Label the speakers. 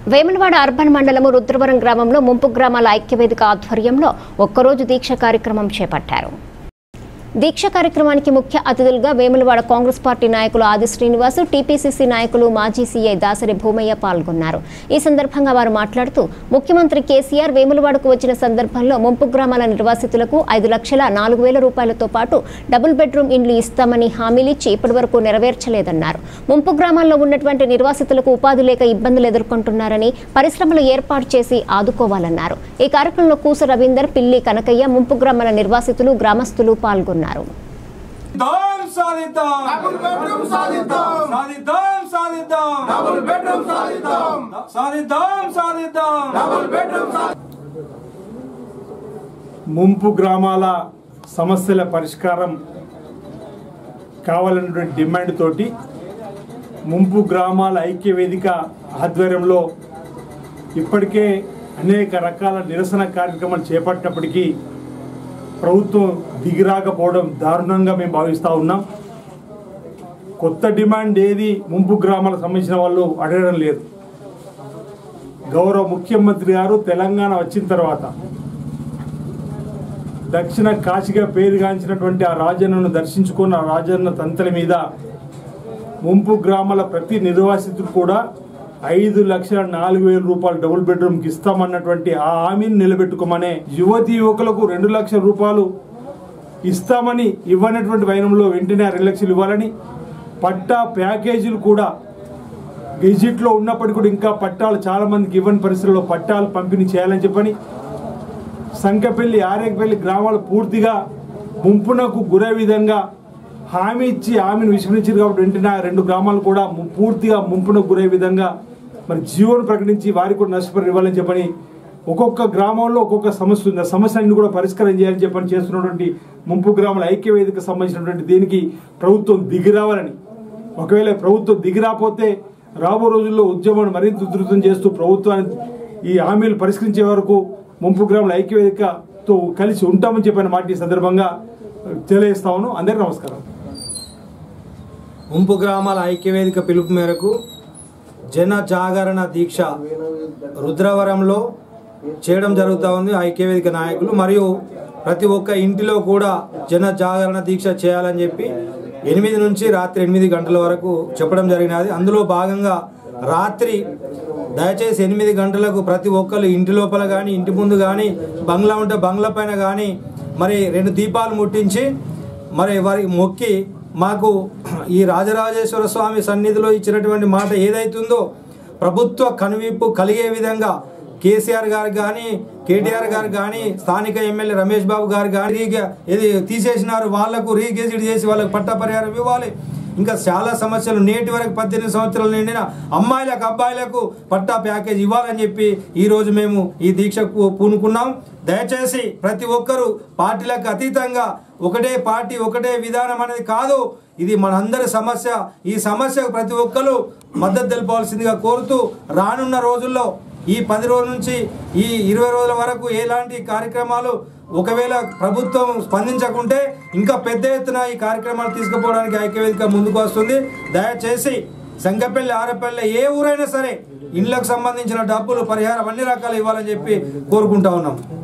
Speaker 1: Vemulawada urban మండలము రుద్రవరం గ్రామంలో ముంపు గ్రామాల ఐక్యవేదిక ఆధ్వర్యంలో ఒక్కరోజు దీక్ష కార్యక్రమం చేపట్టారు దీక్ష కార్యక్రమానికి ముఖ్య అతిథులుగా వేములవాడ కాంగ్రెస్ పార్టీ నాయకులు ఆది శ్రీనివాసు టీపీసీసీ నాయకులు మాజీ సీఐ దాసరి భూమయ్య పాల్గొన్నారు ఈ సందర్భంగా వారు మాట్లాడుతూ ముఖ్యమంత్రి కేసీఆర్ వేములవాడకు వచ్చిన సందర్భంలో ముంపు గ్రామాల నిర్వాసితులకు ఐదు లక్షల నాలుగు వేల రూపాయలతో పాటు డబుల్ బెడ్రూమ్ ఇండ్లు ఇస్తామని హామీలిచ్చి ఇప్పటివరకు నెరవేర్చలేదన్నారు ముంపు గ్రామాల్లో ఉన్నటువంటి నిర్వాసితులకు ఉపాధి లేక ఇబ్బందులు ఎదుర్కొంటున్నారని పరిశ్రమలు ఏర్పాటు చేసి ఆదుకోవాలన్నారు ఈ కార్యక్రమంలో కూస రవీందర్ పిల్లి కనకయ్య ముంపు గ్రామాల నిర్వాసితులు గ్రామస్తులు పాల్గొన్నారు
Speaker 2: సాధిద్దాం సాధిద్దాం డబుల్ బెడ్రూమ్ సాధిద్దాం సాధిద్దాం సాధిద్దాం డబుల్ బెడ్రూమ్ సాధిద్దాం సాధిద్దాం సాధిద్దాం డబుల్ బెడ్రూమ్
Speaker 3: ముంపు గ్రామాల సమస్యల పరిష్కారం కావాలన్నటువంటి డిమాండ్ తోటి ముంపు గ్రామాల ఐక్య వేదిక ఆధ్వర్యంలో ఇప్పటికే అనేక రకాల నిరసన కార్యక్రమాలు చేపట్టినప్పటికీ ప్రభుత్వం దిగిరాకపోవడం దారుణంగా మేము భావిస్తూ ఉన్నాం కొత్త డిమాండ్ ఏది ముంపు గ్రామాలకు సంబంధించిన వాళ్ళు అడగడం లేదు గౌరవ ముఖ్యమంత్రి గారు తెలంగాణ వచ్చిన తర్వాత దక్షిణ కాశీగా పేరుగాంచినటువంటి ఆ రాజన్నను దర్శించుకున్న ఆ రాజన్న తంతల మీద ముంపు గ్రామాల ప్రతి నిర్వాసితుడు కూడా ఐదు లక్షల నాలుగు వేల రూపాయలు డబుల్ బెడ్రూమ్కి ఇస్తామన్నటువంటి ఆ హామీని నిలబెట్టుకోమనే యువతి యువకులకు రెండు లక్షల రూపాయలు ఇస్తామని ఇవ్వనటువంటి వైనంలో వెంటనే ఆ రెండు లక్షలు ఇవ్వాలని పట్టా ప్యాకేజీలు కూడా గెజిట్లో ఉన్నప్పటికీ కూడా ఇంకా పట్టాలు చాలా మందికి ఇవ్వని పరిస్థితుల్లో పట్టాలు పంపిణీ చేయాలని చెప్పని సంకపల్లి ఆరేకపల్లి గ్రామాలు పూర్తిగా ముంపునకు గురే విధంగా హామీ ఇచ్చి హామీని విస్మరించారు కాబట్టి వెంటనే ఆ రెండు గ్రామాలు కూడా ము- పూర్తిగా ముంపునకు గురే విధంగా మరి జీవోను ప్రకటించి వారికి కూడా నష్టపరి ఇవ్వాలని చెప్పని ఒక్కొక్క గ్రామంలో ఒక్కొక్క సమస్య ఉంది ఆ సమస్యలను కూడా పరిష్కారం చేయాలని చెప్పని చేస్తున్నటువంటి ముంపు గ్రామాల ఐక్య వేదికకు సంబంధించినటువంటి దీనికి ప్రభుత్వం దిగిరావాలని ఒకవేళ ప్రభుత్వం దిగిరాపోతే రాబో రోజుల్లో ఉద్యమాన్ని మరింత ఉధృతం చేస్తూ ప్రభుత్వాన్ని ఈ హామీలు పరిష్కరించే వరకు ముంపు గ్రామాల ఐక్యవేదికతో కలిసి ఉంటామని చెప్పిన మాట ఈ సందర్భంగా తెలియజేస్తాను అందరికీ నమస్కారం
Speaker 4: ముంపు గ్రామాల ఐక్యవేదిక పిలుపు మేరకు జన జాగరణ దీక్ష రుద్రవరంలో చేయడం జరుగుతూ ఉంది ఐక్యవేదిక నాయకులు మరియు ప్రతి ఒక్క ఇంటిలో కూడా జన జాగరణ దీక్ష చేయాలని చెప్పి ఎనిమిది నుంచి రాత్రి ఎనిమిది గంటల వరకు చెప్పడం జరిగినది అందులో భాగంగా రాత్రి దయచేసి ఎనిమిది గంటలకు ప్రతి ఒక్కరు ఇంటి లోపల కానీ ఇంటి ముందు కానీ బంగ్లా ఉంటే బంగ్లా పైన కానీ మరి రెండు దీపాలు ముట్టించి మరి వారికి మొక్కి మాకు ఈ రాజరాజేశ్వర స్వామి సన్నిధిలో ఇచ్చినటువంటి మాట ఏదైతుందో ప్రభుత్వ కనువిప్పు కలిగే విధంగా కేసీఆర్ గారు కానీ కేటీఆర్ గారు కానీ స్థానిక ఎమ్మెల్యే రమేష్ బాబు గారు కానీ రీగ- ఇది తీసేసినారు వాళ్లకు రీగెజిట్ చేసి వాళ్ళకు పట్టా పరిహారం ఇవ్వాలి ఇంకా చాలా సమస్యలు నేటి వరకు పద్దెనిమిది సంవత్సరాలు నిండిన అమ్మాయిలకు అబ్బాయిలకు పట్టా ప్యాకేజ్ ఇవ్వాలని చెప్పి ఈ రోజు మేము ఈ దీక్షకు పూనుకున్నాం దయచేసి ప్రతి ఒక్కరూ పార్టీలకు అతీతంగా ఒకటే పార్టీ ఒకటే విధానం అనేది కాదు ఇది మనందరి సమస్య ఈ సమస్యకు ప్రతి ఒక్కరు మద్దతు తెలపాల్సిందిగా కోరుతూ రానున్న రోజుల్లో ఈ పది రోజుల నుంచి ఈ ఇరవై రోజుల వరకు ఎలాంటి కార్యక్రమాలు ఒకవేళ ప్రభుత్వం స్పందించకుంటే ఇంకా పెద్ద ఎత్తున ఈ కార్యక్రమాలు తీసుకుపోవడానికి ఐక్యవేదిక ముందుకు వస్తుంది దయచేసి సంగపల్లి ఆరపల్లి ఏ ఊరైనా సరే ఇండ్లకు సంబంధించిన డబ్బులు పరిహారం అన్ని రకాలు ఇవ్వాలని చెప్పి కోరుకుంటా ఉన్నాం